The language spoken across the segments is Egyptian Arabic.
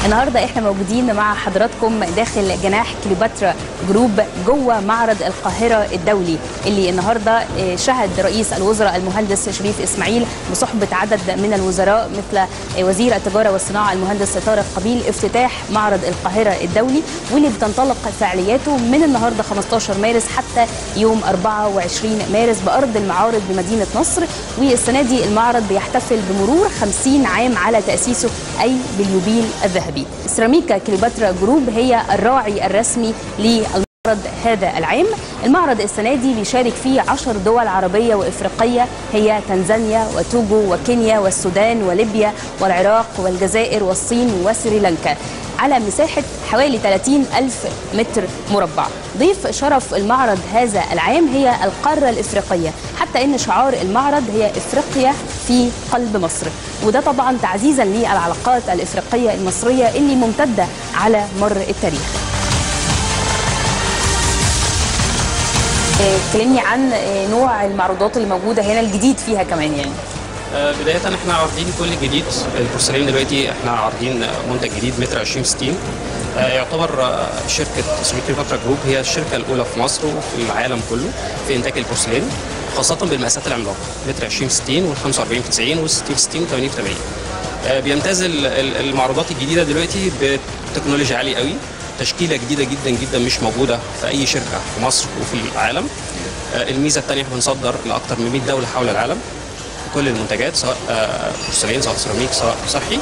النهارده احنا موجودين مع حضراتكم داخل جناح كليوباترا جروب جوه معرض القاهره الدولي اللي النهارده شهد رئيس الوزراء المهندس شريف اسماعيل بصحبه عدد من الوزراء مثل وزير التجاره والصناعه المهندس طارق قبيل افتتاح معرض القاهره الدولي واللي بتنطلق فعالياته من النهارده 15 مارس حتى يوم 24 مارس بارض المعارض بمدينه نصر والسنه دي المعرض بيحتفل بمرور 50 عام على تاسيسه اي باليوبيل الذهبي. سيراميكا كليوباترا جروب هي الراعي الرسمي للمعرض هذا العام. المعرض السنه دي بيشارك فيه 10 دول عربيه وافريقيه هي تنزانيا وتوجو وكينيا والسودان وليبيا والعراق والجزائر والصين وسريلانكا. على مساحة حوالي 30 ألف متر مربع ضيف شرف المعرض هذا العام هي القارة الإفريقية حتى أن شعار المعرض هي إفريقيا في قلب مصر وده طبعا تعزيزا للعلاقات الإفريقية المصرية اللي ممتدة على مر التاريخ كلمني عن نوع المعروضات اللي موجودة هنا الجديد فيها كمان يعني بداية احنا عارضين كل جديد البورسلين دلوقتي احنا عارضين منتج جديد متر 2060 يعتبر شركة سميك كليوباترا جروب هي الشركة الأولى في مصر وفي العالم كله في إنتاج البورسلين خاصة بالمقاسات العملاقة متر 2060 وال 45 في 90 وال 60 في 60 و 80 في 80 بيمتاز المعروضات الجديدة دلوقتي بتكنولوجيا عالية قوي تشكيلة جديدة جدا جدا مش موجودة في أي شركة في مصر وفي العالم الميزة الثانية بنصدر لأكثر من 100 دولة حول العالم كل المنتجات سواء بورسلين سواء سيراميك سواء صحي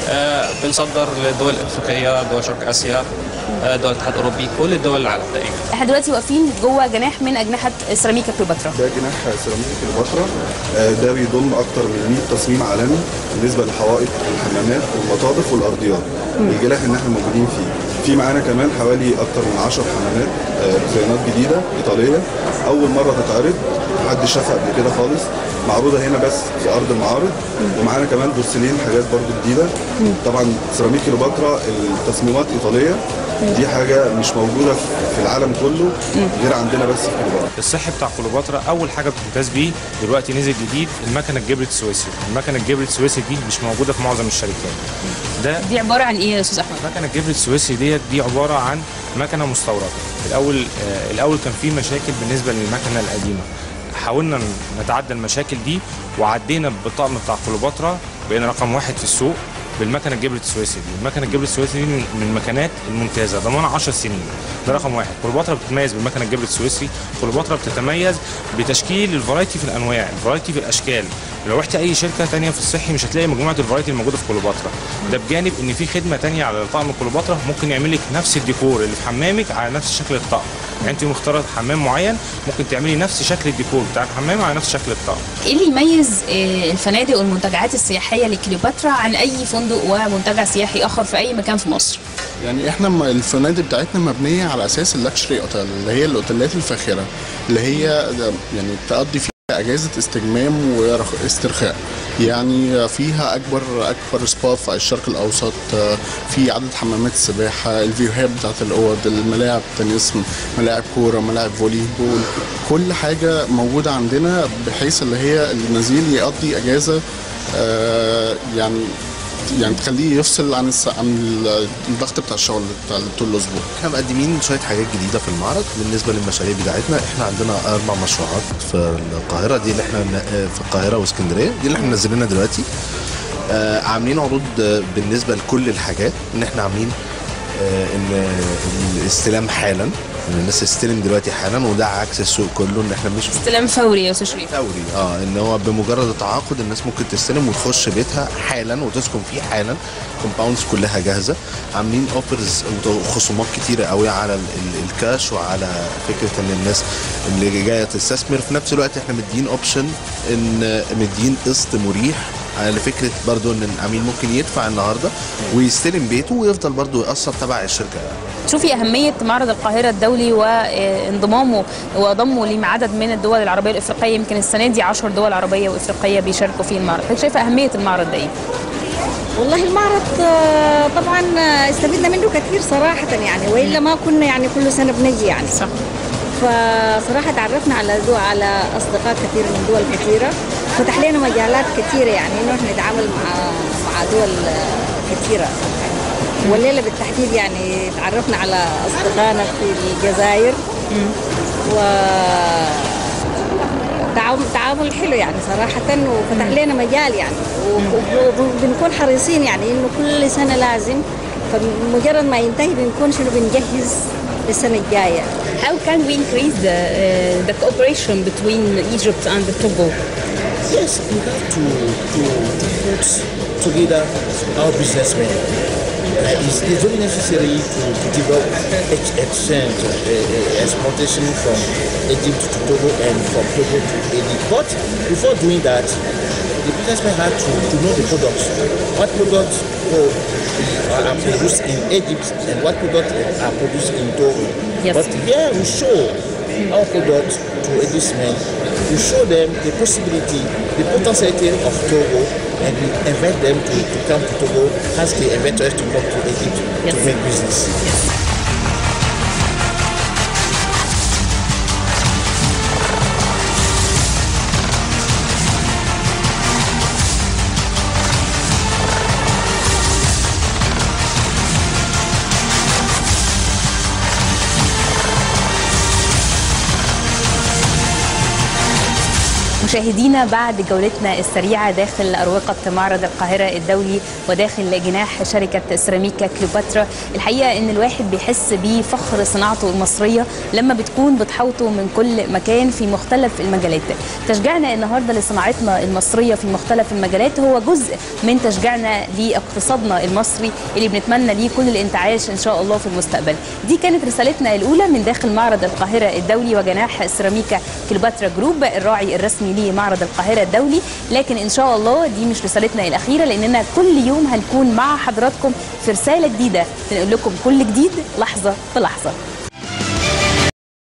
بنصدر للدول الافريقيه دول شرق اسيا دول الاتحاد الاوروبي كل الدول العالم تقريبا احنا دلوقتي واقفين جوه جناح من اجنحه سيراميكا كليوباترا ده جناح سيراميكا كليوباترا ده بيضم اكتر من 100 تصميم عالمي بالنسبه للحوائط والحمامات والمطابخ والارضيات الجناح اللي احنا موجودين فيه في معانا كمان حوالي اكتر من 10 حمامات ديزاينات جديده ايطاليه اول مره تتعرض محدش شافها قبل كده خالص معروضه هنا بس في ارض المعارض ومعانا كمان بورسلين حاجات برضو جديده طبعا سيراميك كليوباترا التصميمات ايطاليه دي حاجه مش موجوده في العالم كله غير عندنا بس في كليوباترا الصحي بتاع كليوباترا اول حاجه بتمتاز بيه دلوقتي نزل جديد المكنه الجبر السويسري المكنه الجبر السويسري دي مش موجوده في معظم الشركات ده دي عباره عن ايه يا استاذ احمد مكنه الجبر السويسري ديت دي عباره عن مكنه مستورده الاول آه الاول كان في مشاكل بالنسبه للمكنه القديمه حاولنا نتعدى المشاكل دي وعدينا بالطقم بتاع كليوباترا بقينا رقم واحد في السوق بالمكنه الجبر السويسري دي المكنه الجبر السويسري دي من المكنات الممتازه ضمانها 10 سنين ده رقم واحد كليوباترا بتتميز بالمكنه الجبر السويسري كليوباترا بتتميز بتشكيل الفرايتي في الانواع الفرايتي في الاشكال لو رحت اي شركه ثانيه في الصحي مش هتلاقي مجموعه الفرايتي الموجوده في كليوباترا ده بجانب ان في خدمه ثانيه على طقم كليوباترا ممكن يعمل لك نفس الديكور اللي في حمامك على نفس شكل الطقم يعني انت مختاره حمام معين ممكن تعملي نفس شكل الديكور بتاع الحمام على نفس شكل الطقم ايه اللي يميز الفنادق والمنتجعات السياحيه لكليوباترا عن اي فندق ومنتجع سياحي اخر في اي مكان في مصر يعني احنا الفنادق بتاعتنا مبنيه على اساس اللكشري اوتيل اللي هي الاوتيلات الفاخره اللي هي يعني تقضي فيها اجازه استجمام واسترخاء يعني فيها اكبر اكبر سبا في الشرق الاوسط في عدد حمامات السباحه الفيوهات بتاعت الاوض الملاعب تنس ملاعب كوره ملاعب فولي بول كل حاجه موجوده عندنا بحيث اللي هي النزيل يقضي اجازه يعني يعني تخليه يفصل عن الس... عن الضغط بتاع الشغل بتاع طول الاسبوع. احنا مقدمين شويه حاجات جديده في المعرض بالنسبه للمشاريع بتاعتنا احنا عندنا اربع مشروعات في القاهره دي اللي احنا في القاهره واسكندريه دي اللي احنا منزلينها دلوقتي. آه عاملين عروض بالنسبه لكل الحاجات ان احنا عاملين آه ان الاستلام حالا ان الناس تستلم دلوقتي حالا وده عكس السوق كله ان احنا مش استلام فوري يا استاذ شريف فوري اه ان هو بمجرد التعاقد الناس ممكن تستلم وتخش بيتها حالا وتسكن فيه حالا كومباوندز كلها جاهزه عاملين اوفرز وخصومات كتيره قوي على الكاش وعلى فكره ان الناس اللي جايه تستثمر في نفس الوقت احنا مدين اوبشن ان مدين قسط مريح لفكره برضو ان العميل ممكن يدفع النهارده ويستلم بيته ويفضل برضو يقسط تبع الشركه شوفي اهميه معرض القاهره الدولي وانضمامه وضمه لعدد من الدول العربيه الافريقيه يمكن السنه دي 10 دول عربيه وافريقيه بيشاركوا في المعرض حضرتك شايفه اهميه المعرض ده ايه؟ والله المعرض طبعا استفدنا منه كثير صراحه يعني والا ما كنا يعني كل سنه بنجي يعني صح فصراحه تعرفنا على دول على اصدقاء كثير من دول كثيره فتح لنا مجالات كثيره يعني انه احنا نتعامل مع مع دول كثيره والليله بالتحديد يعني تعرفنا على اصدقائنا في الجزائر و تعاون- تعامل حلو يعني صراحة وفتح لنا مجال يعني و- وبنكون حريصين يعني انه كل سنة لازم فمجرد ما ينتهي بنكون شنو بنجهز للسنة الجاية How can we increase the, uh, the cooperation between Egypt and Togo? Yes, we have to, to, to put together our businessmen. Uh, it's, it's very necessary to, to develop ex- exchange, uh, uh, exportation from Egypt to Togo and from Togo to Egypt. But before doing that, the businessmen have to, to know the products. What products uh, are produced in Egypt and what products are produced in Togo. Yes. But here we show our products to Egyptmen. We show them the possibility, the potentiality of Togo, and we invite them to, to come to Togo, ask the investors to come to Egypt Yes. to make business. مشاهدينا بعد جولتنا السريعة داخل أروقة معرض القاهرة الدولي وداخل جناح شركة سيراميكا كليوباترا الحقيقة إن الواحد بيحس بفخر صناعته المصرية لما بتكون بتحوطه من كل مكان في مختلف المجالات تشجيعنا النهاردة لصناعتنا المصرية في مختلف المجالات هو جزء من تشجيعنا لاقتصادنا المصري اللي بنتمنى ليه كل الانتعاش إن شاء الله في المستقبل دي كانت رسالتنا الأولى من داخل معرض القاهرة الدولي وجناح سيراميكا كليوباترا جروب الراعي الرسمي لمعرض القاهرة الدولي لكن إن شاء الله دي مش رسالتنا الأخيرة لأننا كل يوم هنكون مع حضراتكم في رسالة جديدة بنقول لكم كل جديد لحظة بلحظة